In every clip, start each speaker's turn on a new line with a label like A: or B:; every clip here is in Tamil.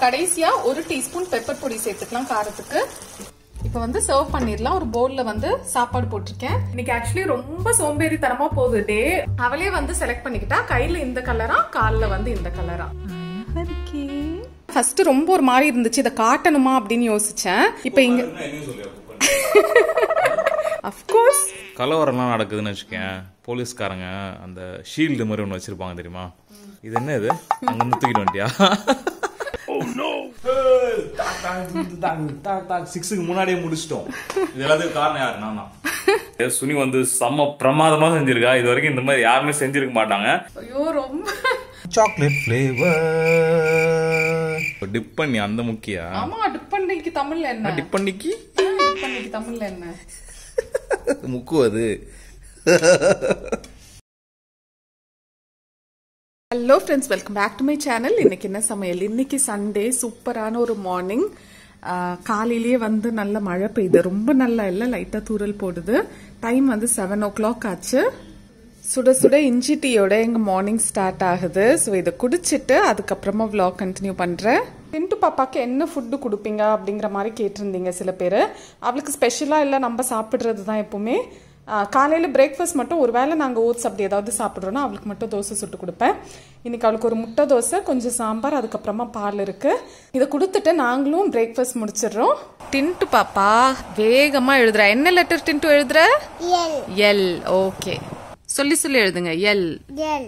A: கடைசியா ஒரு டீஸ்பூன் பெப்பர் பொடி சேர்த்துக்கலாம் காரத்துக்கு இப்போ வந்து சர்வ் பண்ணிடலாம் ஒரு பவுல்ல வந்து சாப்பாடு போட்டிருக்கேன் இன்னைக்கு ஆக்சுவலி ரொம்ப சோம்பேறித்தனமா போகுது டே அவளே வந்து செலக்ட் பண்ணிக்கிட்டா கையில இந்த கலரா கால்ல வந்து இந்த கலரா ஃபர்ஸ்ட் ரொம்ப ஒரு மாதிரி இருந்துச்சு இதை காட்டணுமா அப்படின்னு யோசிச்சேன் இப்போ இங்க அஃப்கோர்ஸ்
B: கலவரம்லாம் நடக்குதுன்னு வச்சுக்கேன் போலீஸ்காரங்க அந்த ஷீல்டு மாதிரி ஒன்று வச்சிருப்பாங்க தெரியுமா இது என்ன இது அங்கிருந்து தூக்கிட்டு வந்துட்டியா சிக்ஸுக்கு முன்னாடியே முடிச்சிட்டோம் இது எல்லாத்துக்கும் காரணம் யாரு நான் தான் சுனி வந்து செம்ம பிரமாதமா செஞ்சிருக்கா இது வரைக்கும் இந்த மாதிரி யாருமே செஞ்சிருக்க மாட்டாங்க
A: ஐயோ ரொம்ப
B: சாக்லேட் ஃபிளேவர் டிப் பண்ணி அந்த முக்கியா
A: ஆமா டிப்பண்டைக்கு தமிழ்ல என்ன
B: டிப் பண்ணிக்கு
A: டிப்பண்டைக்கு தமிழ்ல என்ன
B: முக்கு அது
A: hello friends welcome back to my channel இன்னைக்கு என்ன சமையல் இன்னைக்கு சண்டே சூப்பரான ஒரு மார்னிங் காலையிலேயே வந்து நல்ல மழை பெய்யுது ரொம்ப நல்லா இல்லை லைட்டாக தூரல் போடுது டைம் வந்து செவன் ஓ கிளாக் ஆச்சு சுட சுட இஞ்சி டீயோட எங்கள் மார்னிங் ஸ்டார்ட் ஆகுது ஸோ இதை குடிச்சிட்டு அதுக்கப்புறமா vlog கண்டினியூ பண்ணுறேன் டின்ட்டு பாப்பாக்கு என்ன ஃபுட்டு கொடுப்பீங்க அப்படிங்கிற மாதிரி கேட்டிருந்தீங்க சில பேர் அவளுக்கு ஸ்பெஷலாக இல்லை நம்ம சாப்பிட்றது தான் எப்பவுமே காலையில் பிரேக்ஃபாஸ்ட் மட்டும் ஒரு வேளை நாங்கள் ஓட்ஸ் அப்படி ஏதாவது சாப்பிட்றோன்னா அவளுக்கு மட்டும் தோசை சுட்டு கொடுப்பேன் இன்னைக்கு அவளுக்கு ஒரு முட்டை தோசை கொஞ்சம் சாம்பார் அதுக்கப்புறமா பால் இருக்கு இதை கொடுத்துட்டு நாங்களும் பிரேக்ஃபாஸ்ட் முடிச்சிடுறோம் டின்ட்டு பாப்பா வேகமாக எழுதுற என்ன லெட்டர் டின்ட்டு எழுதுற
C: எல்
A: எல் ஓகே சொல்லி சொல்லி எழுதுங்க எல்
C: எல்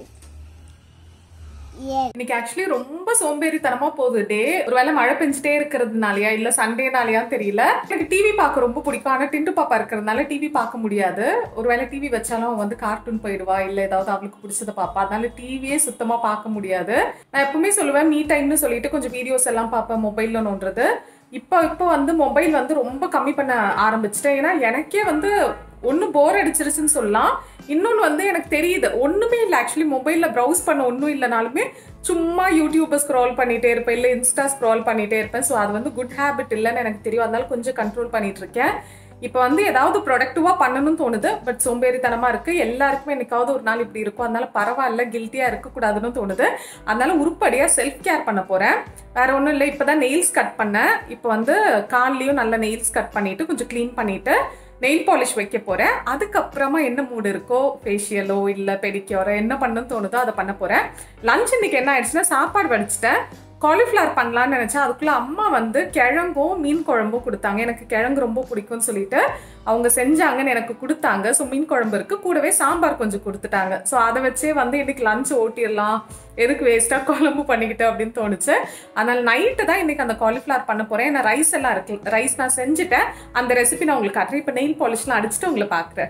C: எல்
A: இன்னைக்கு ஆக்சுவலி ரொம்ப சோம்பேறித்தனமா போகுது டே ஒருவேளை மழை பெஞ்சிட்டே இருக்கிறதுனாலயா இல்ல சண்டேனாலயா தெரியல எனக்கு டிவி பார்க்க ரொம்ப பிடிக்கும் ஆனா டிண்டு பாப்பா இருக்கிறதுனால டிவி பார்க்க முடியாது ஒருவேளை டிவி வச்சாலும் அவ வந்து கார்ட்டூன் போயிடுவா இல்ல ஏதாவது அவளுக்கு பிடிச்சத பாப்பா அதனால டிவியே சுத்தமா பார்க்க முடியாது நான் எப்பவுமே சொல்லுவேன் மீ டைம்னு சொல்லிட்டு கொஞ்சம் வீடியோஸ் எல்லாம் பார்ப்பேன் மொபைல்ல நோண்டுறது இப்போ இப்போ வந்து மொபைல் வந்து ரொம்ப கம்மி பண்ண ஆரம்பிச்சிட்டேன் ஏன்னா எனக்கே வந்து ஒன்று போர் அடிச்சிருச்சுன்னு சொல்லலாம் இன்னொன்று வந்து எனக்கு தெரியுது ஒன்றுமே இல்லை ஆக்சுவலி மொபைலில் ப்ரௌஸ் பண்ண ஒன்றும் இல்லைனாலுமே சும்மா யூடியூப்பை ஸ்க்ரால் பண்ணிட்டே இருப்பேன் இல்லை இன்ஸ்டா ஸ்க்ரால் பண்ணிட்டே இருப்பேன் ஸோ அது வந்து குட் ஹேபிட் இல்லைன்னு எனக்கு தெரியும் அதனால கொஞ்சம் கண்ட்ரோல் பண்ணிட்டு இருக்கேன் இப்போ வந்து ஏதாவது ப்ரொடக்டிவாக பண்ணணும்னு தோணுது பட் சோம்பேறித்தனமாக இருக்குது எல்லாருக்குமே என்னைக்காவது ஒரு நாள் இப்படி இருக்கும் அதனால பரவாயில்ல கில்ட்டியாக இருக்கக்கூடாதுன்னு தோணுது அதனால உருப்படியாக செல்ஃப் கேர் பண்ண போகிறேன் வேற ஒன்றும் இல்லை இப்போ தான் நெயில்ஸ் கட் பண்ணேன் இப்போ வந்து கால்லையும் நல்ல நெயில்ஸ் கட் பண்ணிட்டு கொஞ்சம் க்ளீன் பண்ணிட்டு நெயில் பாலிஷ் வைக்க போறேன் அதுக்கப்புறமா என்ன மூடு இருக்கோ ஃபேஷியலோ இல்ல பெடிக்யூரோ என்ன பண்ணணும்னு தோணுதோ அதை பண்ண போறேன் லஞ்ச் இன்னைக்கு என்ன ஆயிடுச்சுன்னா சாப்பாடு வடிச்சிட்டேன் காலிஃப்ளவர் பண்ணலாம்னு நினைச்சேன் அதுக்குள்ள அம்மா வந்து கிழங்கும் மீன் குழம்பும் கொடுத்தாங்க எனக்கு கிழங்கு ரொம்ப பிடிக்கும்னு சொல்லிட்டு அவங்க செஞ்சாங்கன்னு எனக்கு கொடுத்தாங்க ஸோ மீன் குழம்பு இருக்கு கூடவே சாம்பார் கொஞ்சம் கொடுத்துட்டாங்க ஸோ அதை வச்சே வந்து இன்னைக்கு லஞ்ச் ஓட்டிடலாம் எதுக்கு வேஸ்ட்டாக குழம்பு பண்ணிக்கிட்டு அப்படின்னு தோணுச்சு அதனால நைட்டு தான் இன்னைக்கு அந்த காலிஃப்ளவர் பண்ண போறேன் ஏன்னா ரைஸ் எல்லாம் இருக்கு ரைஸ் நான் செஞ்சுட்டேன் அந்த ரெசிபி நான் உங்களுக்கு காட்டுறேன் இப்போ நெயில் பாலிஷ்லாம் அடிச்சுட்டு உங்களை பார்க்குறேன்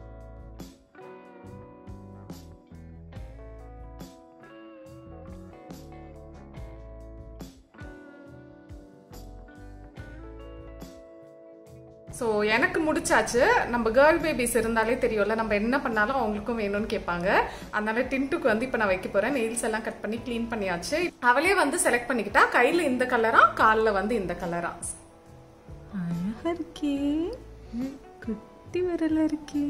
A: ஸோ எனக்கு முடிச்சாச்சு நம்ம கேர்ள் பேபிஸ் இருந்தாலே தெரியும்ல நம்ம என்ன பண்ணாலும் அவங்களுக்கும் வேணும்னு கேட்பாங்க அதனால டின்ட்டுக்கு வந்து இப்போ நான் வைக்க போறேன் நெயில்ஸ் எல்லாம் கட் பண்ணி க்ளீன் பண்ணியாச்சு அவளே வந்து செலக்ட் பண்ணிக்கிட்டா கையில் இந்த கலரா காலில் வந்து இந்த கலரா அழகா இருக்கே குட்டி விரல இருக்கே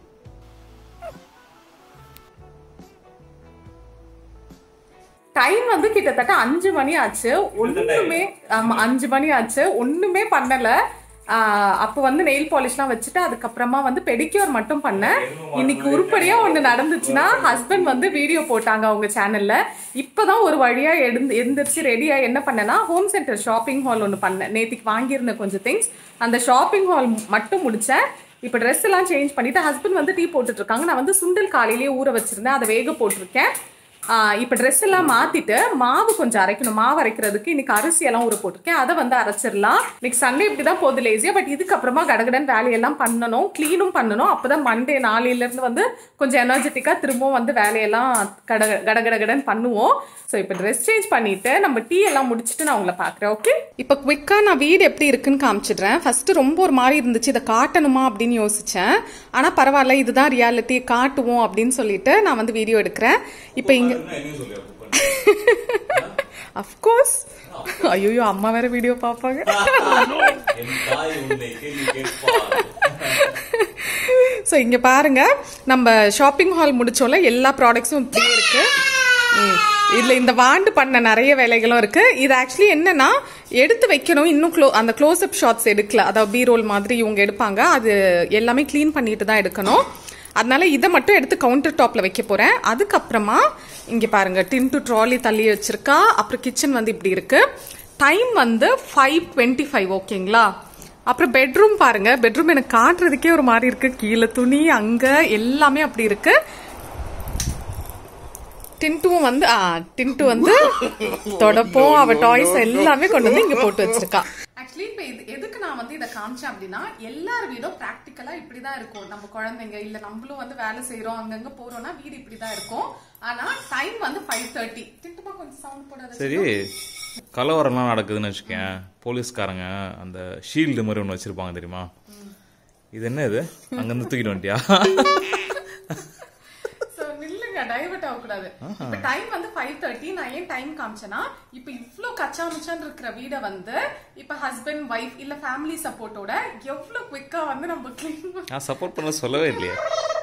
A: டைம் வந்து கிட்டத்தட்ட அஞ்சு மணி ஆச்சு ஒண்ணுமே ஆமா அஞ்சு மணி ஆச்சு ஒண்ணுமே பண்ணல ஆஹ் அப்போ வந்து நெயில் பாலிஷ்லாம் வச்சுட்டு அதுக்கப்புறமா வந்து பெடிக்யூர் மட்டும் பண்ணேன் இன்னைக்கு உருப்படியா ஒன்று நடந்துச்சுன்னா ஹஸ்பண்ட் வந்து வீடியோ போட்டாங்க அவங்க சேனல்ல இப்போதான் ஒரு வழியா எழுந்து எந்திரிச்சு ரெடியா என்ன பண்ணேன்னா ஹோம் சென்டர் ஷாப்பிங் ஹால் ஒன்று பண்ணேன் நேத்திக்கு வாங்கியிருந்த கொஞ்சம் திங்ஸ் அந்த ஷாப்பிங் ஹால் மட்டும் முடிச்சேன் இப்போ ட்ரெஸ் எல்லாம் சேஞ்ச் பண்ணிட்டு ஹஸ்பண்ட் வந்து டீ போட்டுட்டு இருக்காங்க நான் வந்து சுண்டல் காலையிலேயே ஊற வச்சிருந்தேன் அதை வேக போட்டிருக்கேன் இப்போ ட்ரெஸ் எல்லாம் மாத்திட்டு மாவு கொஞ்சம் அரைக்கணும் மாவு அரைக்கிறதுக்கு இன்னைக்கு அரிசி எல்லாம் ஊற போட்டிருக்கேன் அதை வந்து அரைச்சிடலாம் இன்னைக்கு சண்டே இப்படி தான் போகுது லேசியா பட் இதுக்கப்புறமா கடகடன் வேலையெல்லாம் பண்ணணும் க்ளீனும் பண்ணணும் அப்பதான் மண்டே நாளையில இருந்து வந்து கொஞ்சம் எனர்ஜெட்டிக்கா திரும்பவும் வந்து வேலையெல்லாம் கட கடகடகடன் பண்ணுவோம் ஸோ இப்போ ட்ரெஸ் சேஞ்ச் பண்ணிட்டு நம்ம டீ எல்லாம் முடிச்சுட்டு நான் உங்களை பார்க்குறேன் ஓகே இப்போ குவிக்காக நான் வீடு எப்படி இருக்குன்னு காமிச்சிடுறேன் ஃபர்ஸ்ட் ரொம்ப ஒரு மாதிரி இருந்துச்சு இதை காட்டணுமா அப்படின்னு யோசிச்சேன் ஆனால் பரவாயில்ல இதுதான் ரியாலிட்டி காட்டுவோம் அப்படின்னு சொல்லிட்டு நான் வந்து வீடியோ எடுக்கிறேன் இப்போ இங்க அஃப்கோர்ஸ் ஐயோ அம்மா வேற வீடியோ பார்ப்பாங்க ஸோ இங்க பாருங்க நம்ம ஷாப்பிங் ஹால் முடிச்சோல எல்லா ப்ராடக்ட்ஸும் இப்படியே இருக்கு ம் இதுல இந்த வாண்டு பண்ண நிறைய வேலைகளும் இருக்கு இது ஆக்சுவலி என்னன்னா எடுத்து வைக்கணும் இன்னும் க்ளோ அந்த க்ளோஸ் அப் ஷாட்ஸ் எடுக்கல அதாவது பீ ரோல் மாதிரி இவங்க எடுப்பாங்க அது எல்லாமே க்ளீன் பண்ணிட்டு தான் எடுக்கணும் அதனால இதை மட்டும் எடுத்து கவுண்டர் டாப்ல வைக்க போறேன் அதுக்கப்புறமா இங்க பாருங்க டின் டு ட்ராலி தள்ளி வச்சிருக்கா அப்புறம் கிச்சன் வந்து இப்படி இருக்கு டைம் வந்து ஃபைவ் டுவெண்ட்டி ஃபைவ் ஓகேங்களா அப்புறம் பெட்ரூம் பாருங்க பெட்ரூம் எனக்கு காட்டுறதுக்கே ஒரு மாதிரி இருக்கு கீழே துணி அங்க எல்லாமே அப்படி இருக்கு டின்ட்டுவும் வந்து ஆ டின்ட்டு வந்து தொடப்போம் அவ டாய்ஸ் எல்லாமே கொண்டு வந்து இங்க போட்டு வச்சிருக்கா ஆக்சுவலி இப்ப இது எதுக்கு நான் வந்து இதை காமிச்சேன் அப்படின்னா எல்லார் வீடும் பிராக்டிக்கலா இப்படிதான் இருக்கும் நம்ம குழந்தைங்க இல்ல நம்மளும் வந்து வேலை செய்யறோம் அங்கங்க போறோம்னா வீடு இப்படிதான் இருக்கும் ஆனா டைம் வந்து ஃபைவ் தேர்ட்டி டின்ட்டுமா கொஞ்சம் சவுண்ட் போடாத
B: சரி கலவரம்லாம் நடக்குதுன்னு வச்சுக்கேன் போலீஸ்காரங்க அந்த ஷீல்டு மாதிரி ஒன்று வச்சிருப்பாங்க தெரியுமா இது என்ன இது அங்கிருந்து தூக்கிட்டு வந்துட்டியா
A: So, நில்லுங்க டைவர்ட் ஆகக்கூடாது இப்ப டைம் வந்து ஃபைவ் தேர்ட்டி நான் ஏன் டைம் காமிச்சேன்னா இப்ப இவ்ளோ கச்சா முச்சான் இருக்கிற வீட வந்து இப்ப ஹஸ்பண்ட் ஒய்ஃப் இல்ல ஃபேமிலி சப்போர்ட்டோட எவ்வளவு குவிக்கா வந்து நம்ம கிளீன்
B: நான் சப்போர்ட் பண்ண சொல்லவே இல்லையே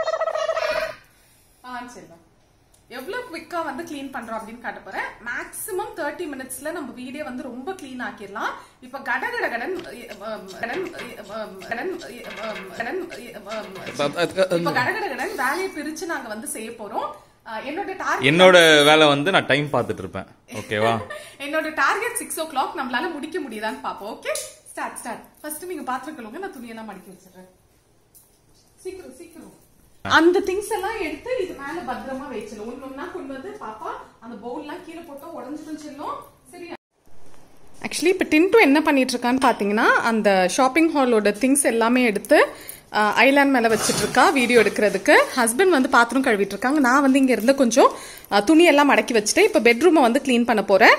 A: ஆ சரி எவ்வளவு குவிக்கா வந்து க்ளீன் பண்றோம் அப்படின்னு காட்ட போறேன் மேக்ஸிமம் தேர்ட்டி மினிட்ஸ்ல நம்ம வீடே வந்து ரொம்ப க்ளீன் ஆக்கிடலாம் இப்ப கட கட கடன் அஹ், கடன் அஹ், கடன் அஹ், கடன் அஹ், இப்ப கட கட கடன் வேலையை பிரிச்சு நாங்க வந்து செய்ய போறோம் அஹ், என்னோட டார்கெட்
B: என்னோட வேலை வந்து நான் டைம் பார்த்துட்டு இருப்பேன் ஓகேவா
A: என்னோட டார்கெட் சிக்ஸ் ஓ கிளாக் நம்மளால முடிக்க முடியுதான்னு பாப்போம் ஓகே ஸ்டார்ட் ஸ்டார்ட் ஃபர்ஸ்ட் நீங்க பாத்திரம் கழுவுங்க நான் துணியெல்லாம் மடிக்க வச்சிடுறேன் சீக்கிரம் சீக்கிரம் அந்த திங்ஸ் எல்லாம் எடுத்து இது மேல பத்திரமா வச்சிடணும் ஒண்ணு ஒண்ணா கொண்டு வந்து பாப்பா அந்த பவுல்லாம் கீழே போட்டா உடஞ்சிடும் செல்லும் சரியா ஆக்சுவலி இப்போ டின்ட்டு என்ன பண்ணிட்டு இருக்கான்னு பார்த்தீங்கன்னா அந்த ஷாப்பிங் ஹாலோட திங்ஸ் எல்லாமே எடுத்து ஐலாண்ட் மேலே வச்சிட்டு இருக்கா வீடியோ எடுக்கிறதுக்கு ஹஸ்பண்ட் வந்து பாத்திரம் கழுவிட்டு இருக்காங்க நான் வந்து இங்க இருந்து கொஞ்சம் அஹ், துணி எல்லாம் மடக்கி வச்சுட்டு இப்போ பெட்ரூமை வந்து க்ளீன் பண்ண போறேன்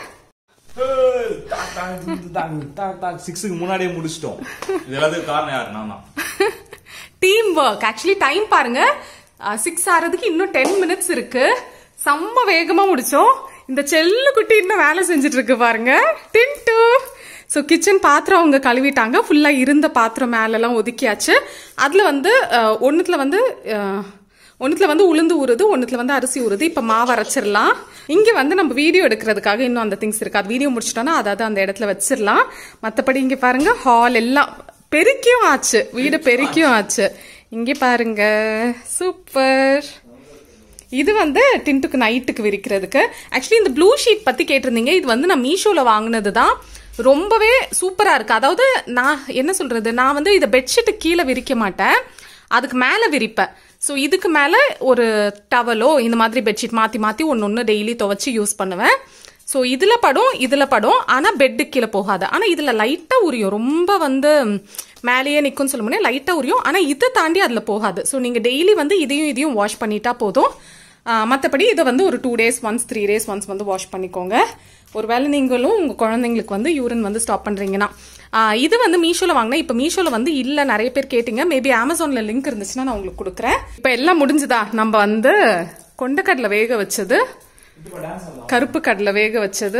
B: சிக்ஸுக்கு முன்னாடியே முடிச்சிட்டோம் இது எல்லாத்துக்கும் காரணம் யாரு நான் தான்
A: டீம் ஒர்க் ஆக்சுவலி டைம் பாருங்க சிக்ஸ் ஆறதுக்கு இன்னும் டென் மினிட்ஸ் இருக்கு செம்ம வேகமா முடிச்சோம் இந்த செல்லு குட்டி இன்னும் வேலை செஞ்சுட்டு இருக்கு பாருங்க டின்ட்டு ஸோ கிச்சன் பாத்திரம் அவங்க கழுவிட்டாங்க ஃபுல்லா இருந்த பாத்திரம் மேலெல்லாம் ஒதுக்கியாச்சு அதுல வந்து அஹ், ஒண்ணுத்துல வந்து அஹ், ஒண்ணுத்துல வந்து உளுந்து ஊறுது ஒண்ணுத்துல வந்து அரிசி ஊறுது இப்ப மாவு அரைச்சிடலாம் இங்க வந்து நம்ம வீடியோ எடுக்கிறதுக்காக இன்னும் அந்த திங்ஸ் இருக்கு அது வீடியோ முடிச்சிட்டோம்னா அதாவது அந்த இடத்துல வச்சிடலாம் மத்தபடி இங்க பாருங்க ஹால் எல்லாம் பெருக்கியும் ஆச்சு வீடு பெருக்கியும் ஆச்சு இங்க பாருங்க சூப்பர் இது வந்து டின்ட்டுக்கு நைட்டுக்கு விரிக்கிறதுக்கு ஆக்சுவலி இந்த ப்ளூ ஷீட் பத்தி கேட்டிருந்தீங்க இது வந்து நான் மீஷோல வாங்கினது தான் ரொம்பவே சூப்பரா இருக்கு அதாவது நான் என்ன சொல்றது நான் வந்து இதை பெட்ஷீட்டு கீழே விரிக்க மாட்டேன் அதுக்கு மேல விரிப்பேன் ஸோ இதுக்கு மேல ஒரு டவலோ இந்த மாதிரி பெட்ஷீட் மாத்தி மாத்தி ஒன்னு ஒன்று டெய்லி துவைச்சு யூஸ் பண்ணுவேன் ஸோ இதுல படும் இதுல படும் ஆனா பெட்டு கீழே போகாது ஆனா இதுல லைட்டா உரியும் ரொம்ப வந்து மேலேயே நிக்கும்னு சொல்ல முடியாது லைட்டா உரியும் ஆனா இதை தாண்டி அதுல போகாது ஸோ நீங்க டெய்லி வந்து இதையும் இதையும் வாஷ் பண்ணிட்டா போதும் மற்றபடி இதை வந்து ஒரு two days once three days once வந்து வாஷ் பண்ணிக்கோங்க ஒருவேளை நீங்களும் உங்கள் குழந்தைங்களுக்கு வந்து யூரின் வந்து ஸ்டாப் பண்ணுறீங்கன்னா ஆஹ் இது வந்து மீஷோவில் வாங்கினேன் இப்போ மீஷோவில் வந்து இல்லை நிறைய பேர் கேட்டிங்க மேபி அமேசானில் லிங்க் இருந்துச்சுன்னா நான் உங்களுக்கு கொடுக்குறேன் இப்போ எல்லாம் முடிஞ்சுதா நம்ம வந்து கொண்டக்கடலை வேக வச்சது கருப்பு கடலை வேக வச்சது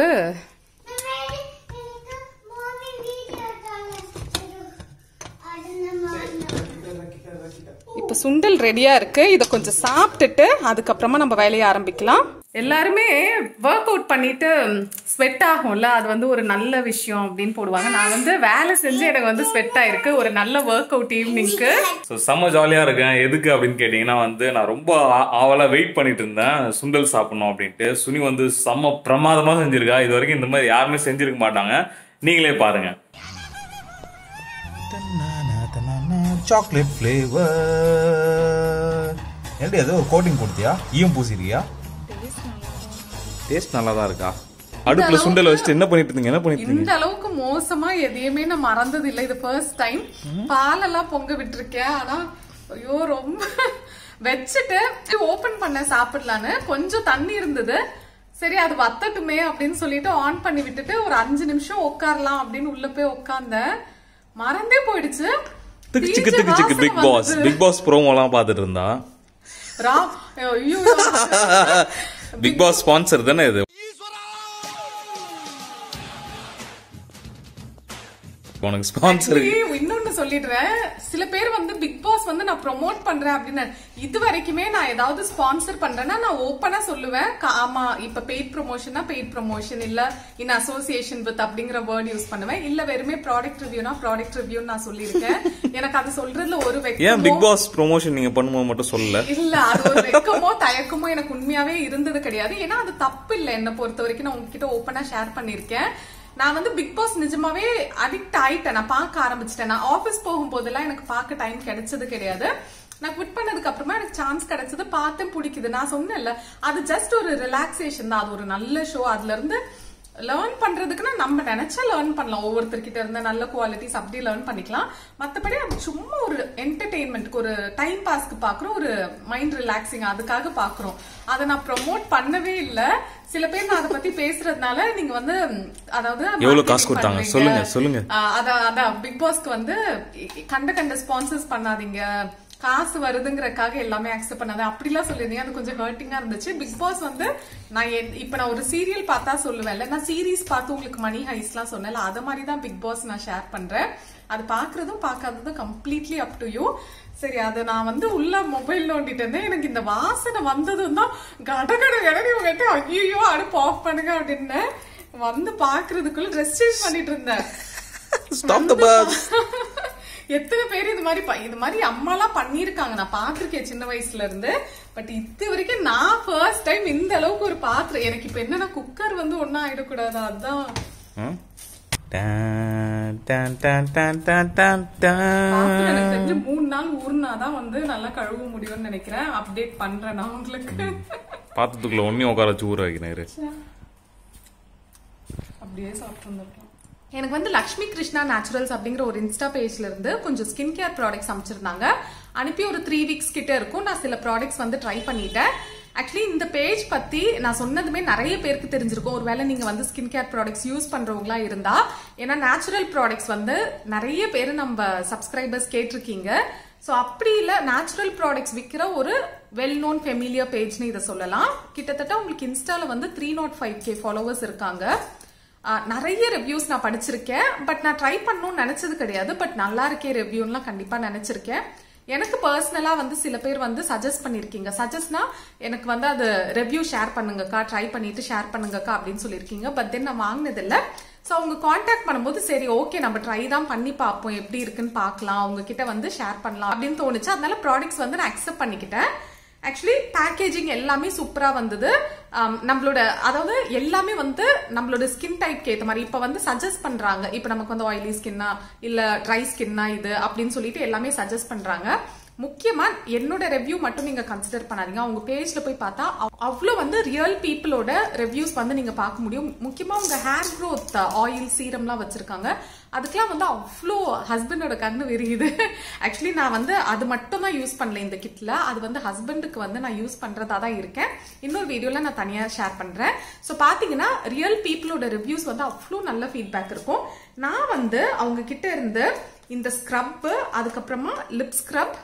A: இப்போ சுண்டல் ரெடியா இருக்கு இதை கொஞ்சம் சாப்பிட்டுட்டு அதுக்கப்புறமா நம்ம வேலையை ஆரம்பிக்கலாம் எல்லாருமே ஒர்க் அவுட் பண்ணிட்டு ஸ்வெட் ஆகும்ல அது வந்து ஒரு நல்ல விஷயம் அப்படின்னு போடுவாங்க நான் வந்து வேலை செஞ்சு எனக்கு வந்து ஸ்வெட் ஆயிருக்கு ஒரு நல்ல ஒர்க் அவுட் ஈவினிங்க்கு
B: ஸோ செம்ம ஜாலியாக இருக்கேன் எதுக்கு அப்படின்னு கேட்டிங்கன்னா வந்து நான் ரொம்ப ஆ- ஆவலா வெயிட் பண்ணிட்டு இருந்தேன் சுண்டல் சாப்பிடணும் அப்படின்ட்டு சுனி வந்து செம்ம பிரமாதமாக செஞ்சிருக்கா இது வரைக்கும் இந்த மாதிரி யாருமே செஞ்சிருக்க மாட்டாங்க நீங்களே பாருங்க
C: சாக்லேட் ஃப்ளேவர் எப்படி அது ஒரு கோட்டிங் கொடுத்தியா ஈயம் பூசிருக்கியா
B: டேஸ்ட் நல்லா தான் இருக்கா அடுப்புல சுண்டல் வச்சுட்டு என்ன பண்ணிட்டு இருந்தீங்க என்ன பண்ணிட்டு இருந்தீங்க
A: இந்த அளவுக்கு மோசமா எதையுமே நான் மறந்தது இல்லை இது ஃபர்ஸ்ட் டைம் பாலெல்லாம் பொங்க விட்டுருக்கேன் ஆனா ஐயோ ரொம்ப வச்சுட்டு ஓபன் பண்ண சாப்பிடலான்னு கொஞ்சம் தண்ணி இருந்தது சரி அது வத்தட்டுமே அப்படின்னு சொல்லிட்டு ஆன் பண்ணி விட்டுட்டு ஒரு அஞ்சு நிமிஷம் உட்காரலாம் அப்படின்னு உள்ள போய் உட்கார்ந்தேன் மறந்தே போயிடுச்சு
B: திக்கு சிக்கு
A: தீஞ்ச
B: திக்கு சிக்கு
A: வாசனை
B: பிக் பாஸ்
A: வந்தது.
B: பிக் பாஸ் ப்ரோமோலாம் பார்த்துட்டு இருந்தா
A: ரா- ஐயோ
B: பிக் பாஸ் ஸ்பான்சர் தானே இது உனக்கு ஸ்பான்சர்
A: ஏய், இன்னொன்னு சொல்லிடுறேன் சில பேர் வந்து பிக் பாஸ் வந்து நான் ப்ரோமோட் பண்றேன் அப்படின்னு இது வரைக்குமே நான் ஏதாவது ஸ்பான்சர் பண்றேன்னா நான் ஓப்பனா சொல்லுவேன் க- ஆமா இப்ப பெய்ட் ப்ரொமோஷன்னா பெய்ட் ப்ரொமோஷன் இல்ல இன் அசோசியேஷன் வித் அப்படிங்கிற வேர்ட் யூஸ் பண்ணுவேன் இல்ல வெறுமே ப்ராடக்ட் ரிவ்யூனா ப்ராடக்ட் ரிவ்யூ நான் சொல்லியிருக்கேன் எனக்கு அது சொல்றதுல ஒரு
B: ஏன்
A: வெக்கமோ
B: பிக் பாஸ் ப்ரொமோஷன் நீங்க பண்ணும்போது மட்டும் சொல்லல
A: இல்ல அது ஒரு வெக்கமோ தயக்கமோ எனக்கு உண்மையாவே இருந்தது கிடையாது ஏன்னா அது தப்பு இல்ல என்ன பொறுத்த வரைக்கும் நான் உங்ககிட்ட ஓப்பனா ஷேர் பண்ணிருக்கேன் நான் வந்து பிக் பாஸ் நிஜமாவே அடிக்ட் ஆயிட்டேன் நான் பார்க்க ஆரம்பிச்சிட்டேன் நான் ஆபீஸ் போகும்போதெல்லாம் எனக்கு பார்க்க டைம் கிடைச்சது கிடையாது நான் குவிட் பண்ணதுக்கு அப்புறமா எனக்கு சான்ஸ் கிடைச்சது பார்த்தேன் பிடிக்குது நான் சொன்னேன்ல அது ஜஸ்ட் ஒரு ரிலாக்ஸேஷன் தான் அது ஒரு நல்ல ஷோ அதுல இருந்து லேர்ன் பண்றதுக்குன்னா நம்ம நினைச்சா லேர்ன் பண்ணலாம் ஒவ்வொருத்தர்கிட்ட இருந்த நல்ல குவாலிட்டிஸ் அப்படி லேர்ன் பண்ணிக்கலாம் மத்தபடி அது சும்மா ஒரு என்டர்டெயின்மெண்ட்க்கு ஒரு டைம் பாஸ்க்கு பாக்குறோம் ஒரு மைண்ட் ரிலாக்ஸிங் அதுக்காக பாக்குறோம் அதை நான் ப்ரோமோட் பண்ணவே இல்ல சில பேர் நான் அதை பத்தி பேசுறதுனால நீங்க வந்து ம், அதாவது
B: எவ்வளவு
A: marketing
B: காசு கொடுத்தாங்க?
A: பண்றீங்க.
B: சொல்லுங்க, சொல்லுங்க.
A: ஆ, அதான் அதான் பிக் பாஸ்க்கு வந்து கண்ட கண்ட ஸ்பான்சர்ஸ் பண்ணாதீங்க காசு வருதுங்கறக்காக எல்லாமே அக்செப்ட் பண்ணாத அப்படிலாம் சொல்லிருந்தீங்க அது கொஞ்சம் ஹர்ட்டிங்கா இருந்துச்சு பிக் பாஸ் வந்து நான் என்- இப்ப நான் ஒரு சீரியல் பார்த்தா சொல்லுவேன்ல நான் சீரிஸ் பார்த்து உங்களுக்கு மணி ஹைஸ்லாம் சொன்னேன்ல அத மாதிரி தான் பிக் பாஸ் நான் ஷேர் பண்றேன் அது பாக்குறதும் பார்க்காததும் கம்ப்ளீட்லி அப் டு யூ சரி அது நான் வந்து உள்ள மொபைல் நோண்டிட்டு இருந்தேன் எனக்கு இந்த வாசனை வந்ததும் தான் கடகட கடனை கேட்டு ஐயோ அடுப்பு ஆஃப் பண்ணுங்க அப்படின்னு வந்து பாக்குறதுக்குள்ள ட்ரெஸ் சேஞ்ச் பண்ணிட்டு இருந்தேன்
B: ஸ்டாப் த பஸ்
A: எத்தனை பேர் இது மாதிரி ப- இது மாதிரி அம்மாலாம் பண்ணிருக்காங்க நான் பாத்திருக்கேன் சின்ன வயசுல இருந்து பட் இது வரைக்கும் நான் ஃபர்ஸ்ட் டைம் இந்த அளவுக்கு ஒரு பாத்திரம் எனக்கு இப்ப என்னன்னா குக்கர் வந்து ஒன்னும் ஆயிடக்கூடாது அதான் பாத்திரம் எனக்கு தெரிஞ்சு மூணு நாள் ஊர்னாதான் வந்து நல்லா கழுவ முடியும்னு நினைக்கிறேன் அப்டேட் பண்றேன் நான் உங்களுக்கு
B: பாத்திரத்துக்குள்ள ஒன்னையும் உட்கார வச்சு ஊற வைக்கிறேன்
A: அப்படியே சாப்பிட்டு வந்துடலாம் எனக்கு வந்து லக்ஷ்மி கிருஷ்ணா நேச்சுரல்ஸ் அப்படிங்கிற ஒரு இன்ஸ்டா பேஜ்ல இருந்து கொஞ்சம் ஸ்கின் கேர் ப்ராடக்ட்ஸ் அமைச்சிருந்தாங்க அனுப்பி ஒரு த்ரீ வீக்ஸ் கிட்ட இருக்கும் நான் சில ப்ராடக்ட்ஸ் வந்து ட்ரை பண்ணிட்டேன் ஆக்சுவலி இந்த பேஜ் பத்தி நான் சொன்னதுமே நிறைய பேருக்கு தெரிஞ்சிருக்கும் ஒருவேளை நீங்க வந்து ஸ்கின் கேர் ப்ராடக்ட்ஸ் யூஸ் பண்றவங்களா இருந்தா ஏன்னா நேச்சுரல் ப்ராடக்ட்ஸ் வந்து நிறைய பேர் நம்ம சப்ஸ்கிரைபர்ஸ் கேட்டிருக்கீங்க ஸோ அப்படி இல்ல நேச்சுரல் ப்ராடக்ட்ஸ் விற்கிற ஒரு வெல் நோன் ஃபெமிலியர் பேஜ்னு இதை சொல்லலாம் கிட்டத்தட்ட உங்களுக்கு இன்ஸ்டால வந்து three nought five K followers இருக்காங்க ஆஹ் நிறைய ரிவ்யூஸ் நான் படிச்சிருக்கேன் பட் நான் ட்ரை பண்ணணும்னு நினைச்சது கிடையாது பட் நல்லா இருக்கே ரிவ்யூன்லாம் கண்டிப்பா நினைச்சிருக்கேன் எனக்கு பர்சனலா வந்து சில பேர் வந்து சஜஸ்ட் பண்ணிருக்கீங்க சஜஸ்ட்னா எனக்கு வந்து அது ரிவ்யூ ஷேர் பண்ணுங்கக்கா ட்ரை பண்ணிட்டு ஷேர் பண்ணுங்கக்கா அப்படின்னு சொல்லியிருக்கீங்க பட் தென் நான் வாங்கினது இல்ல ஸோ அவங்க காண்டாக்ட் பண்ணும்போது சரி ஓகே நம்ம ட்ரை தான் பண்ணி பார்ப்போம் எப்படி இருக்குன்னு பார்க்கலாம் அவங்க கிட்ட வந்து ஷேர் பண்ணலாம் அப்படின்னு தோணுச்சு அதனால ப்ராடக்ட்ஸ் வந்து நான் அக்செப்ட் பண்ணிக்கிட்டேன் ஆக்சுவலி பேக்கேஜிங் எல்லாமே சூப்பரா வந்தது ஆம், நம்மளோட அதாவது எல்லாமே வந்து நம்மளோட ஸ்கின் டைப்க்கு ஏத்த மாதிரி இப்ப வந்து சஜஸ்ட் பண்றாங்க இப்ப நமக்கு வந்து ஆயிலி ஸ்கின்னா இல்ல ட்ரை ஸ்கின்னா இது அப்படின்னு சொல்லிட்டு எல்லாமே சஜஸ்ட் பண்றாங்க முக்கியமா என்னோட ரெவ்யூ மட்டும் நீங்க கன்சிடர் பண்ணாதீங்க அவங்க பேஜ்ல போய் பார்த்தா அவ்- அவ்வளவு வந்து ரியல் பீப்புளோட ரிவ்யூஸ் வந்து நீங்க பார்க்க முடியும் முக்கியமா உங்க ஹேர் growth ஆயில் சீரம்லாம் வச்சிருக்காங்க அதுக்கெல்லாம் வந்து அவ்வளோ ஹஸ்பண்டோட கண்ணு விரியுது ஆக்சுவலி நான் வந்து அது மட்டும் தான் யூஸ் பண்ணல இந்த கிட்ல அது வந்து ஹஸ்பண்டுக்கு வந்து நான் யூஸ் பண்றதா தான் இருக்கேன் இன்னொரு வீடியோல நான் தனியா ஷேர் பண்றேன் ஸோ பாத்தீங்கன்னா ரியல் பீப்புளோட ரிவ்யூஸ் வந்து அவ்வளோ நல்ல ஃபீட்பேக் இருக்கும் நான் வந்து அவங்க கிட்ட இருந்து இந்த ஸ்க்ரப் அதுக்கப்புறமா லிப் ஸ்க்ரப்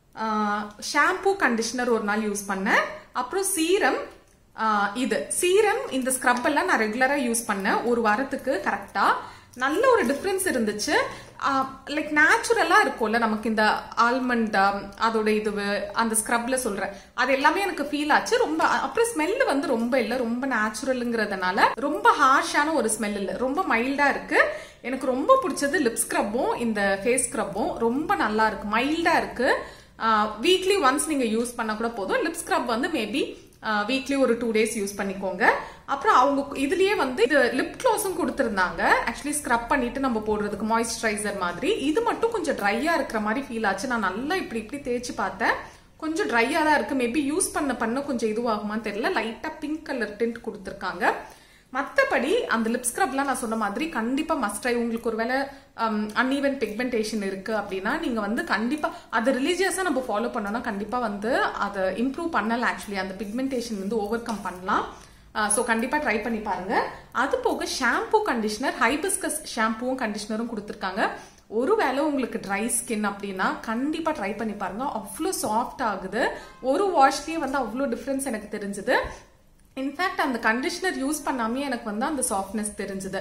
A: ஷாம்பூ கண்டிஷனர் ஒரு நாள் யூஸ் பண்ணேன் அப்புறம் சீரம் ஆஹ் இது சீரம் இந்த ஸ்க்ரப் எல்லாம் நான் ரெகுலரா யூஸ் பண்ணேன் ஒரு வாரத்துக்கு கரெக்டா நல்ல ஒரு டிஃபரன்ஸ் இருந்துச்சு லைக் நேச்சுரலா இருக்கும்ல நமக்கு இந்த ஆல்மண்ட் அதோட இது அந்த ஸ்க்ரப்ல சொல்றேன் அது எல்லாமே எனக்கு ஃபீல் ஆச்சு ரொம்ப அப்புறம் ஸ்மெல் வந்து ரொம்ப இல்ல ரொம்ப நேச்சுரலுங்கிறதுனால ரொம்ப ஹார்ஷான ஒரு ஸ்மெல் இல்ல ரொம்ப மைல்டா இருக்கு எனக்கு ரொம்ப பிடிச்சது லிப் ஸ்க்ரப்பும் இந்த ஃபேஸ் ஸ்க்ரப்பும் ரொம்ப நல்லா இருக்கு மைல்டா இருக்கு வீக்லி ஒன்ஸ் நீங்க யூஸ் பண்ண கூட போதும் லிப் ஸ்க்ரப் வந்து மேபி வீக்லி ஒரு டூ டேஸ் யூஸ் பண்ணிக்கோங்க அப்புறம் அவங்க இதுலயே வந்து இது லிப் க்ளோஸும் கொடுத்துருந்தாங்க ஆக்சுவலி ஸ்க்ரப் பண்ணிட்டு நம்ம போடுறதுக்கு மாய்ஸ்சரைசர் மாதிரி இது மட்டும் கொஞ்சம் ட்ரையா இருக்கிற மாதிரி ஃபீல் ஆச்சு நான் நல்லா இப்படி இப்படி தேய்ச்சி பார்த்தேன் கொஞ்சம் ட்ரையா தான் இருக்கு மேபி யூஸ் பண்ண பண்ண கொஞ்சம் இதுவாகுமான்னு தெரியல லைட்டா பிங்க் கலர் டிண்ட் கொடுத்துருக்காங்க மத்தபடி அந்த லிப் ஸ்க்ரப்லாம் நான் சொன்ன மாதிரி கண்டிப்பா மஸ்ட் ட்ரை உங்களுக்கு ஒருவேளை அன்ஈவன் பிக்மெண்டேஷன் இருக்கு அப்படின்னா நீங்க வந்து கண்டிப்பா அது ரிலீஜியஸா நம்ம ஃபாலோ பண்ணோம்னா கண்டிப்பா வந்து அதை இம்ப்ரூவ் பண்ணலாம் ஆக்சுவலி அந்த பிக்மெண்டேஷன் வந்து ஓவர் கம் பண்ணலாம் ஸோ கண்டிப்பா ட்ரை பண்ணி பாருங்க அது போக ஷாம்பூ கண்டிஷனர் ஹைபிஸ்கஸ் ஷாம்பூவும் கண்டிஷனரும் கொடுத்துருக்காங்க ஒருவேளை உங்களுக்கு ட்ரை ஸ்கின் அப்படின்னா கண்டிப்பா ட்ரை பண்ணி பாருங்க அவ்வளோ சாஃப்ட் ஆகுது ஒரு வாஷ்லயே வந்து அவ்வளோ டிஃப்ரென்ஸ் எனக்கு தெரிஞ்சது இன்ஃபேக்ட் அந்த கண்டிஷனர் யூஸ் பண்ணாமே எனக்கு வந்து அந்த சாஃப்ட்னஸ் தெரிஞ்சது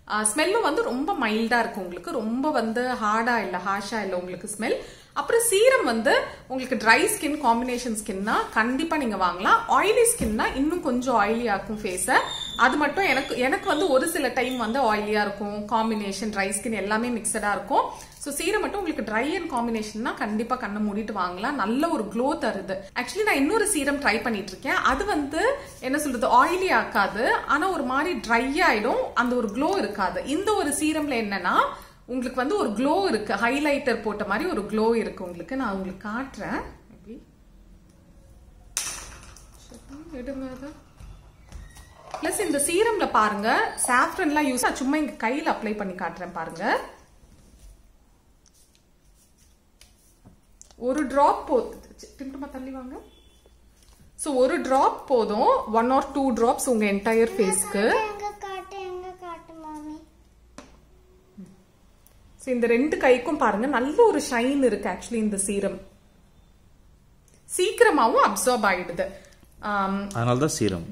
A: ஸ்மெல்லும் வந்து ரொம்ப மைல்டா இருக்கு உங்களுக்கு ரொம்ப வந்து ஹார்டா இல்ல ஹாஷா இல்ல உங்களுக்கு ஸ்மெல் அப்புறம் சீரம் வந்து உங்களுக்கு ட்ரை ஸ்கின் காம்பினேஷன் ஸ்கின்னா கண்டிப்பா நீங்க வாங்கலாம் ஆயிலி ஸ்கின்னா இன்னும் கொஞ்சம் ஆயிலி ஆக்கும் ஃபேஸ அது மட்டும் எனக்கு எனக்கு வந்து ஒரு சில டைம் வந்து ஆயிலியா இருக்கும் காம்பினேஷன் ட்ரை ஸ்கின் எல்லாமே மிக்சடா இருக்கும் ஸோ சீரம் மட்டும் உங்களுக்கு ட்ரை அண்ட் காம்பினேஷன்னா கண்டிப்பா கண்ணை மூடிட்டு வாங்கலாம் நல்ல ஒரு க்ளோ தருது ஆக்சுவலி நான் இன்னொரு சீரம் ட்ரை பண்ணிட்டு இருக்கேன் அது வந்து என்ன சொல்றது ஆயிலி ஆக்காது ஆனா ஒரு மாதிரி ட்ரை ஆயிடும் அந்த ஒரு க்ளோ இருக்காது இந்த ஒரு சீரம்ல என்னன்னா உங்களுக்கு வந்து ஒரு க்ளோ இருக்கு ஹைலைட்டர் போட்ட மாதிரி ஒரு க்ளோ இருக்கு உங்களுக்கு நான் உங்களுக்கு காட்டுறேன் எப்படி எடுங்க அதை பிளஸ் இந்த சீரம்ல பாருங்க சாஃப்ரன்லாம் யூஸ் நான் சும்மா இங்க கையில அப்ளை பண்ணி காட்டுறேன் பாருங்க ஒரு டிராப் போதும் டிம்டமா தள்ளி வாங்க ஸோ ஒரு டிராப் போதும் ஒன் ஆர் டூ டிராப்ஸ் உங்க என்டையர் ஃபேஸ்க்கு
D: எங்க காட்டு எங்க காட்டு மாமி
A: ஸோ இந்த ரெண்டு கைக்கும் பாருங்க நல்ல ஒரு ஷைன் இருக்கு ஆக்சுவலி இந்த சீரம் சீக்கிரமாவும் அப்சார்ப் ஆயிடுது ஆம்,
B: அதனால தான் சீரம்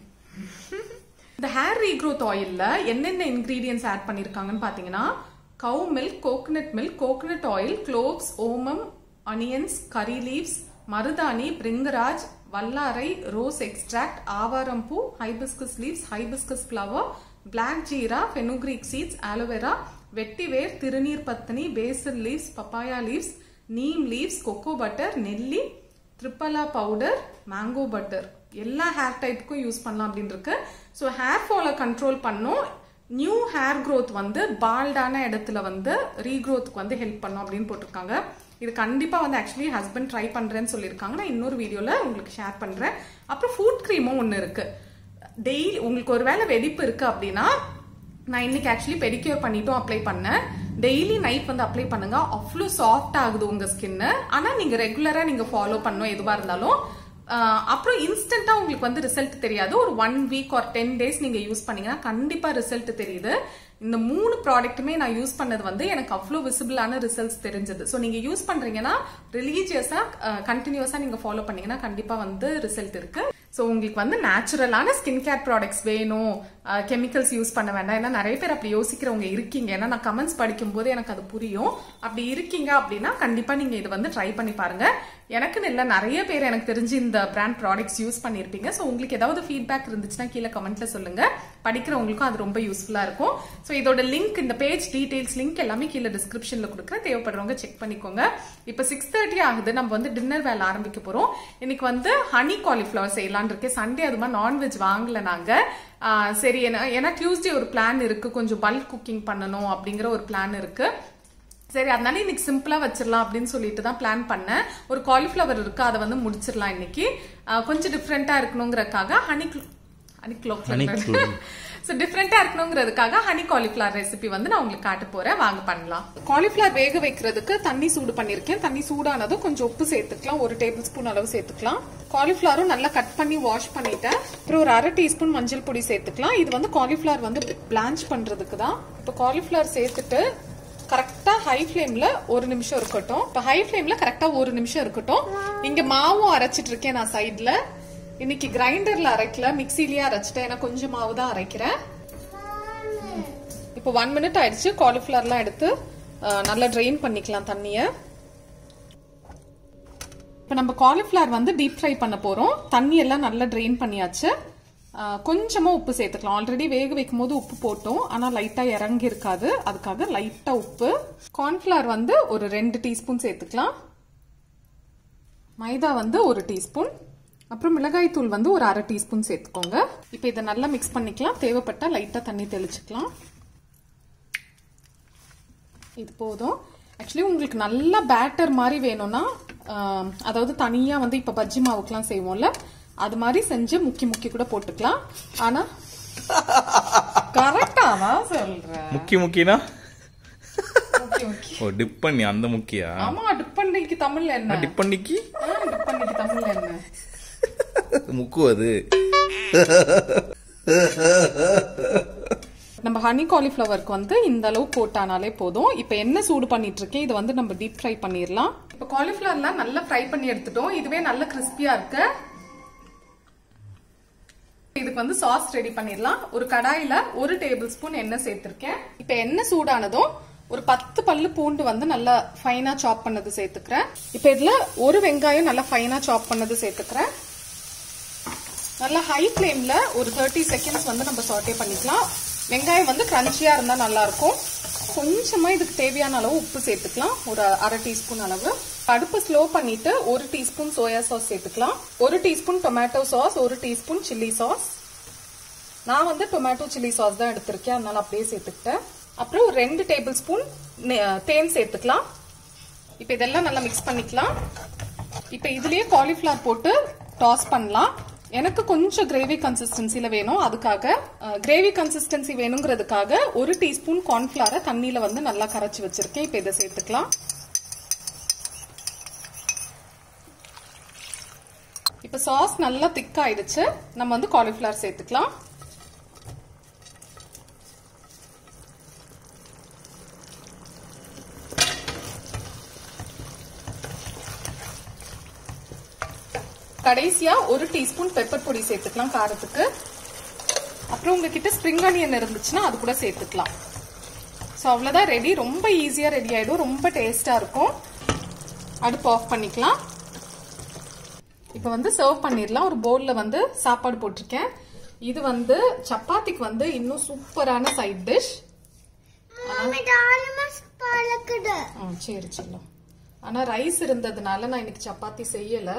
A: இந்த ஹேர் ரீக்ரோத் ஆயில்ல என்னென்ன இன்கிரீடியன்ஸ் ஆட் பண்ணிருக்காங்கன்னு பாத்தீங்கன்னா cow milk coconut milk coconut oil cloves ஓமம் அனியன்ஸ் கரி லீவ்ஸ் மருதாணி பிரிங்கராஜ் வல்லாரை ரோஸ் எக்ஸ்ட்ராக்ட் ஆவாரம்பூ hibiscus leaves hibiscus flower black jeera fenugreek seeds aloe vera vetiver திருநீர் பத்தனி basil leaves papaya leaves neem leaves cocoa butter நெல்லி ட்ரிப்பலா பவுடர் மேங்கோ பட்டர் எல்லா ஹேர் டைப்புக்கும் யூஸ் பண்ணலாம் அப்படின்னு இருக்கு ஸோ ஹேர் ஃபாலை கண்ட்ரோல் பண்ணும் நியூ ஹேர் growth வந்து பால்டான இடத்துல வந்து ரீக்ரோத்துக்கு வந்து ஹெல்ப் பண்ணும் அப்படின்னு போட்டிருக்காங்க இது கண்டிப்பா வந்து ஆக்சுவலி ஹஸ்பண்ட் ட்ரை பண்றேன்னு சொல்லியிருக்காங்க நான் இன்னொரு வீடியோல உங்களுக்கு ஷேர் பண்றேன் அப்புறம் ஃபுட் க்ரீமும் ஒன்று இருக்கு டெய்லி உங்களுக்கு ஒருவேளை வெடிப்பு இருக்கு அப்படின்னா நான் இன்னைக்கு ஆக்சுவலி பெடிக்யூர் பண்ணிட்டும் அப்ளை பண்ணேன் டெய்லி நைட் வந்து அப்ளை பண்ணுங்க அவ்வளோ சாஃப்ட் ஆகுது உங்க ஸ்கின்னு ஆனா நீங்க ரெகுலரா நீங்க ஃபாலோ பண்ணும் எதுவா இருந்தாலும் ஆஹ் அப்புறம் இன்ஸ்டன்டா உங்களுக்கு வந்து ரிசல்ட் தெரியாது ஒரு ஒன் வீக் ஒரு டென் டேஸ் நீங்க யூஸ் பண்ணீங்கன்னா கண்டிப்பா ரிசல்ட் தெரியுது இந்த மூணு ப்ராடக்ட்டுமே நான் யூஸ் பண்ணது வந்து எனக்கு அவ்வளோ விசிபிளான ரிசல்ட்ஸ் தெரிஞ்சது ஸோ நீங்க யூஸ் பண்றீங்கன்னா ரிலீஜியஸா கண்டினியூஸா நீங்க ஃபாலோ பண்ணீங்கன்னா கண்டிப்பா வந்து ரிசல்ட் இருக்கு ஸோ உங்களுக்கு வந்து நேச்சுரலான ஸ்கின் கேர் ப்ராடக்ட்ஸ் வேணும் கெமிக்கல்ஸ் யூஸ் பண்ண வேண்டாம் ஏன்னா நிறைய பேர் அப்படி யோசிக்கிறவங்க இருக்கீங்க ஏன்னா நான் கமெண்ட்ஸ் படிக்கும்போது எனக்கு அது புரியும் அப்படி இருக்கீங்க அப்படின்னா கண்டிப்பா நீங்க இது வந்து ட்ரை பண்ணி பாருங்க எனக்குன்னு இல்லை நிறைய பேர் எனக்கு தெரிஞ்சு இந்த பிராண்ட் ப்ராடக்ட்ஸ் யூஸ் பண்ணியிருப்பீங்க ஸோ உங்களுக்கு ஏதாவது ஃபீட்பேக் இருந்துச்சுன்னா கீழே கமெண்ட்ல சொல்லுங்க படிக்கிறவங்களுக்கும் அது ரொம்ப யூஸ்ஃபுல்லா இருக்கும் ஸோ இதோட லிங்க் இந்த பேஜ் டீடைல்ஸ் லிங்க் எல்லாமே கீழே டிஸ்கிரிப்ஷன்ல கொடுக்குறேன் தேவைப்படுறவங்க செக் பண்ணிக்கோங்க இப்போ சிக்ஸ் தேர்ட்டி ஆகுது நம்ம வந்து டின்னர் வேலை ஆரம்பிக்க போறோம் இன்னைக்கு வந்து ஹனி காலிஃப்ளவர் செய்யலாம்னு இருக்கேன் சண்டே அதுமா நான்வெஜ் வாங்கல நாங்க ஆஹ் சரி ஏன்னா ஏன்னா டியூஸ்டே ஒரு பிளான் இருக்கு கொஞ்சம் பல்க் குக்கிங் பண்ணணும் அப்படிங்கிற ஒரு பிளான் இருக்கு சரி அதனால இன்னைக்கு சிம்பிளா வச்சிடலாம் அப்படின்னு சொல்லிட்டு தான் பிளான் பண்ணேன் ஒரு காலிஃப்ளவர் இருக்கு அதை வந்து முடிச்சிடலாம் இன்னைக்கு ஆஹ் கொஞ்சம் டிஃப்ரெண்டா இருக்கணுங்கிறதுக்காக ஹனி ஹனி
B: Honey
A: ஸோ டிஃப்ரெண்டா இருக்கணுங்கிறதுக்காக ஹனி காலிஃப்ளவர் ரெசிபி வந்து நான் உங்களுக்கு காட்ட போறேன் வாங்க பண்ணலாம் காலிஃப்ளவர் வேக வைக்கிறதுக்கு தண்ணி சூடு பண்ணிருக்கேன் தண்ணி சூடானதும் கொஞ்சம் உப்பு சேர்த்துக்கலாம் ஒரு டேபிள் ஸ்பூன் அளவு சேர்த்துக்கலாம் காலிஃப்ளவரும் நல்லா கட் பண்ணி வாஷ் பண்ணிட்டேன் அப்புறம் ஒரு அரை டீஸ்பூன் மஞ்சள் பொடி சேர்த்துக்கலாம் இது வந்து காலிஃப்ளவர் வந்து பிளான்ச் பண்றதுக்கு தான் இப்போ காலிஃப்ளவர் சேர்த்துட்டு கரெக்டா ஹை ஃப்ளேம்ல ஒரு நிமிஷம் இருக்கட்டும் இப்போ ஹை ஃப்ளேம்ல கரெக்டா ஒரு நிமிஷம் இருக்கட்டும் இங்க மாவும் அரைச்சிட்டு இருக்கேன் நான் சைட்ல இன்னைக்கு கிரைண்டர்ல அரைக்கல மிக்சிலேயே அரைச்சிட்டேன் ஏன்னா கொஞ்சம் மாவு தான் அரைக்கிறேன் இப்போ ஒன் மினிட் ஆயிடுச்சு காலிஃபிளவர்லாம் எடுத்து அஹ், நல்லா ட்ரெயின் பண்ணிக்கலாம் தண்ணியை இப்போ நம்ம காலிஃப்ளவர் வந்து டீப் ஃப்ரை பண்ண போறோம் தண்ணி எல்லாம் நல்லா ட்ரெயின் பண்ணியாச்சு அஹ், கொஞ்சமா உப்பு சேர்த்துக்கலாம் ஆல்ரெடி வேக வைக்கும் போது உப்பு போட்டோம் ஆனா லைட்டா இறங்கி இருக்காது அதுக்காக லைட்டா உப்பு கார்ன்ஃபிளவர் வந்து ஒரு ரெண்டு டீஸ்பூன் சேர்த்துக்கலாம் மைதா வந்து ஒரு டீஸ்பூன் அப்புறம் மிளகாய் தூள் வந்து ஒரு அரை டீஸ்பூன் சேர்த்துக்கோங்க இப்போ இதை நல்லா மிக்ஸ் பண்ணிக்கலாம் தேவைப்பட்டா லைட்டா தண்ணி தெளிச்சுக்கலாம் இது போதும் ஆக்சுவலி உங்களுக்கு நல்ல பேட்டர் மாதிரி வேணும்னா ஆம், அதாவது தனியா வந்து இப்ப பஜ்ஜி மாவுக்குலாம் செய்வோம்ல அது மாதிரி செஞ்சு முக்கி முக்கி கூட போட்டுக்கலாம் ஆனா கரெக்டா தான் சொல்றேன்
B: முக்கிய முக்கியனா
A: முக்கி முக்கி
B: ஓ டிப் பண்ணி அந்த முக்கியா
A: ஆமா டிப்பண்டிக்கு தமிழ்ல என்ன
B: டிப் பண்ணிக்கு
A: டிப்பண்டிக்கு தமிழ்ல என்ன
B: முக்குவது
A: நம்ம ஹனி காலிஃப்ளவருக்கு வந்து இந்த அளவு போட்டானாலே போதும் இப்போ என்ன சூடு பண்ணிட்டு இருக்கேன் இது வந்து நம்ம டீப் ஃப்ரை பண்ணிடலாம் இப்போ காலிஃப்ளவர்லாம் நல்லா ஃப்ரை பண்ணி எடுத்துட்டோம் இதுவே நல்ல கிறிஸ்பியா இருக்கு இதுக்கு வந்து சாஸ் ரெடி பண்ணிடலாம் ஒரு கடாயில ஒரு டேபிள் ஸ்பூன் எண்ணெய் சேர்த்திருக்கேன் இப்ப எண்ணெய் சூடானதும் ஒரு பத்து பல்லு பூண்டு வந்து நல்லா ஃபைனா சாப் பண்ணது சேர்த்துக்கிறேன் இப்ப இதுல ஒரு வெங்காயம் நல்லா ஃபைனா சாப் பண்ணது சேர்த்துக்கிறேன் நல்லா ஹை ஃப்ளேம்ல ஒரு தேர்ட்டி செகண்ட்ஸ் வந்து நம்ம சாட்டே பண்ணிக்கலாம் வெங்காயம் வந்து கிரன்ச்சியா இருந்தா நல்லா இருக்கும் கொஞ்சமா இதுக்கு தேவையான அளவு உப்பு சேர்த்துக்கலாம் ஒரு அரை டீஸ்பூன் அளவு அடுப்பு ஸ்லோ பண்ணிட்டு ஒரு டீஸ்பூன் சோயா சாஸ் சேர்த்துக்கலாம் ஒரு டீஸ்பூன் டொமேட்டோ சாஸ் ஒரு டீஸ்பூன் சில்லி சாஸ் நான் வந்து டொமேட்டோ சில்லி சாஸ் தான் எடுத்திருக்கேன் அதனால அப்படியே சேர்த்துக்கிட்டேன் அப்புறம் ஒரு ரெண்டு டேபிள் ஸ்பூன் தேன் சேர்த்துக்கலாம் இப்போ இதெல்லாம் நல்லா மிக்ஸ் பண்ணிக்கலாம் இப்போ இதுலயே காலிஃப்ளவர் போட்டு டாஸ் பண்ணலாம் எனக்கு கொஞ்சம் கிரேவி கன்சிஸ்டன்சில வேணும் அதுக்காக கிரேவி கன்சிஸ்டன்சி வேணுங்கிறதுக்காக ஒரு டீஸ்பூன் கார்ன்ஃபிளவரை தண்ணியில வந்து நல்லா கரைச்சி வச்சிருக்கேன் இப்போ இதை சேர்த்துக்கலாம் இப்போ சாஸ் நல்லா திக் ஆயிடுச்சு நம்ம வந்து காலிஃப்ளவர் சேர்த்துக்கலாம் கடைசியா ஒரு டீஸ்பூன் பெப்பர் பொடி சேர்த்துக்கலாம் காரத்துக்கு அப்புறம் உங்ககிட்ட ஸ்ப்ரிங் ஆனியன் இருந்துச்சுன்னா அது கூட சேர்த்துக்கலாம் ஸோ அவ்வளோதான் ரெடி ரொம்ப ஈஸியாக ரெடி ஆகிடும் ரொம்ப டேஸ்டாக இருக்கும் அடுப்பு ஆஃப் பண்ணிக்கலாம் இப்போ வந்து சர்வ் பண்ணிடலாம் ஒரு பவுலில் வந்து சாப்பாடு போட்டிருக்கேன் இது வந்து சப்பாத்திக்கு வந்து இன்னும் சூப்பரான சைட் டிஷ்
D: மாமி டாலமஸ் பழக்குது
A: ஆ சரி செல்லம் ஆனால் ரைஸ் இருந்ததுனால நான் இன்னைக்கு சப்பாத்தி செய்யலை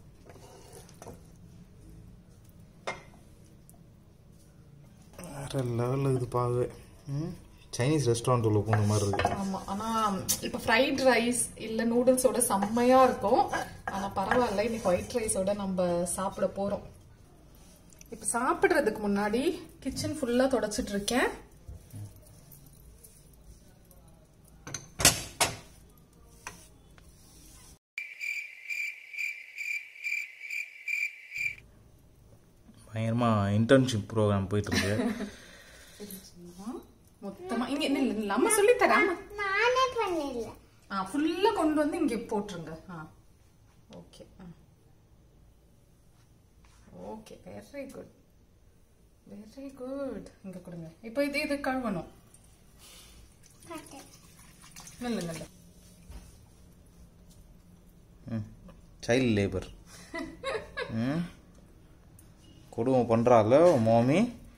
C: வேற லெவலில் இது பாவே ம் சைனீஸ் ரெஸ்டாரண்ட் உள்ள போன மாதிரி இருக்கு
A: ஆமா ஆனா இப்ப ஃப்ரைட் ரைஸ் இல்ல நூடுல்ஸோட செம்மையா இருக்கும் ஆனா பரவாயில்ல இன்னைக்கு ஒயிட் ரைஸோட நம்ம சாப்பிட போறோம் இப்ப சாப்பிடுறதுக்கு முன்னாடி கிச்சன் ஃபுல்லா தொடச்சிட்டு இருக்கேன்
C: பயங்கரமாக இன்டர்ன்ஷிப் ப்ரோக்ராம் போயிட்டு இருக்கு
A: மொத்தமா இங்க இல்ல, இல்ல, நம்ம சொல்லி தரேன்
D: நானே பண்ணிடல
A: ஆ ஃபுல்லா கொண்டு வந்து இங்க போட்டுருங்க ஆ okay okay very good very good இங்க கொடுங்க இப்போ இது இது கழுவணும்
D: காட்டு
A: நல்ல நல்ல
C: ம் சைல்ட் லேபர் ம் கொடுமை பண்ணுறாள் மாமி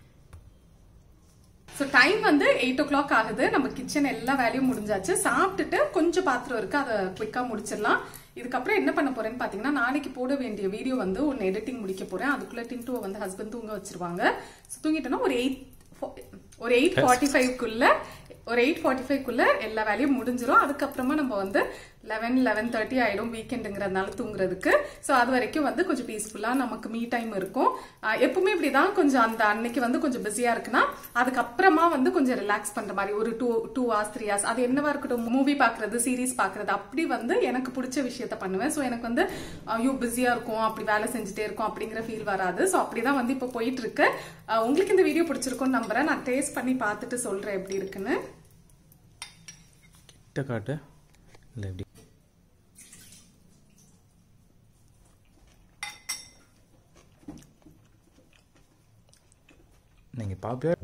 A: ஸோ டைம் வந்து எயிட் ஓ கிளாக் ஆகுது நம்ம கிச்சன் எல்லா வேலையும் முடிஞ்சாச்சு சாப்பிட்டுட்டு கொஞ்சம் பாத்திரம் இருக்கு அதை குயிக்காக முடிச்சிடலாம் இதுக்கப்புறம் என்ன பண்ண போறேன்னு பாத்தீங்கன்னா நாளைக்கு போட வேண்டிய வீடியோ வந்து ஒன்று எடிட்டிங் முடிக்க போறேன் அதுக்குள்ள டின்டோ வந்து ஹஸ்பண்ட் தூங்க வச்சிருவாங்க ஸோ தூங்கிட்டோன்னா ஒரு எயிட் ஒரு எயிட் ஃபார்ட்டி ஃபைவ்க்குள்ள ஒரு எயிட் ஃபார்ட்டி ஃபைவ்க்குள்ள எல்லா வேலையும் முடிஞ்சிரும் அதுக்கப்புறமா நம்ம வந்து லெவன் லெவன் தேர்ட்டி ஆயிடும் வீக்கெண்டுங்கிறதுனால தூங்குறதுக்கு ஸோ அது வரைக்கும் வந்து கொஞ்சம் பீஸ்ஃபுல்லாக நமக்கு மீ டைம் இருக்கும் ஆஹ் எப்பவுமே இப்படிதான் கொஞ்சம் அந்த அன்னைக்கு வந்து கொஞ்சம் பிஸியா இருக்குன்னா அதுக்கப்புறமா வந்து கொஞ்சம் ரிலாக்ஸ் பண்ற மாதிரி ஒரு two two hours three hours அது என்னவா இருக்கட்டும் மூவி பார்க்கறது சீரிஸ் பார்க்கறது அப்படி வந்து எனக்கு பிடிச்ச விஷயத்த பண்ணுவேன் ஸோ எனக்கு வந்து ஐயோ பிஸியா இருக்கும் அப்படி வேலை செஞ்சுட்டே இருக்கும் அப்படிங்கிற ஃபீல் வராது ஸோ அப்படிதான் வந்து இப்போ போயிட்டு இருக்கு ஆஹ் உங்களுக்கு இந்த வீடியோ பிடிச்சிருக்கும்னு நம்புறேன் நான் டேஸ்ட் பண்ணி பார்த்துட்டு சொல்றேன் எப்படி இருக்குன்னு
C: கிட்ட காட்டு இல்லை எப்படி நீங்கள் பாப்பியா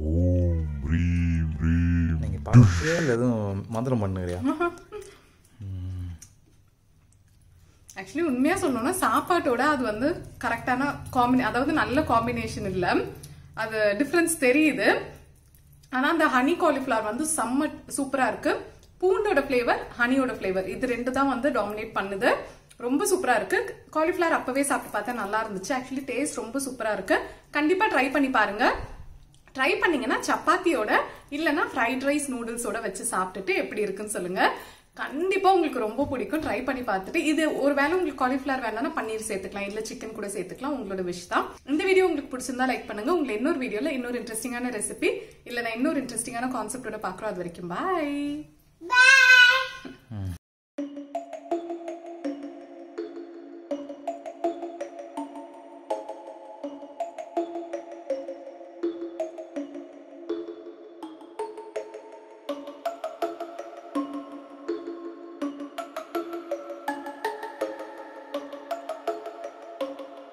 C: நீங்கள் பாப்பியா இல்லை எதுவும் மந்திரம் பண்ணுறியா
A: ஆக்சுவலி உண்மையா சொல்லணும்னா சாப்பாட்டோட அது வந்து கரெக்டான காம்பினே அதாவது நல்ல காம்பினேஷன் இல்ல அது டிஃபரன்ஸ் தெரியுது ஆனா அந்த ஹனி காலிஃப்ளவர் வந்து செம்ம சூப்பரா இருக்கு பூண்டோட ஃப்ளேவர் ஹனியோட ஃப்ளேவர் இது ரெண்டு தான் வந்து டாமினேட் பண்ணுது ரொம்ப சூப்பரா இருக்கு காலிஃப்ளவர் அப்பவே சாப்பிட்டு பார்த்தா நல்லா இருந்துச்சு ஆக்சுவலி டேஸ்ட் ரொம்ப சூப்பரா இருக்கு கண்டிப்பா ட்ரை பண்ணி பாருங்க ட்ரை பண்ணீங்கன்னா சப்பாத்தியோட இல்லைன்னா ஃப்ரைட் ரைஸ் நூடுல்ஸோட வச்சு சாப்பிட்டுட்டு எப்படி இருக்குன்னு சொல்லுங்க கண்டிப்பா உங்களுக்கு ரொம்ப பிடிக்கும் ட்ரை பண்ணி பார்த்துட்டு இது ஒருவேளை உங்களுக்கு காலிஃபிளவர் வேணாம்னா பன்னீர் சேர்த்துக்கலாம் இல்ல சிக்கன் கூட சேர்த்துக்கலாம் உங்களோட விஷ் தான் இந்த வீடியோ உங்களுக்கு பிடிச்சிருந்தா லைக் பண்ணுங்க உங்களை இன்னொரு வீடியோல இன்னொரு இன்ட்ரெஸ்டிங்கான ரெசிபி இல்ல நான் இன்னொரு இன்ட்ரெஸ்டிங்கான கான்செப்டோட பாக்குறோம் அது வரைக்கும் பாய்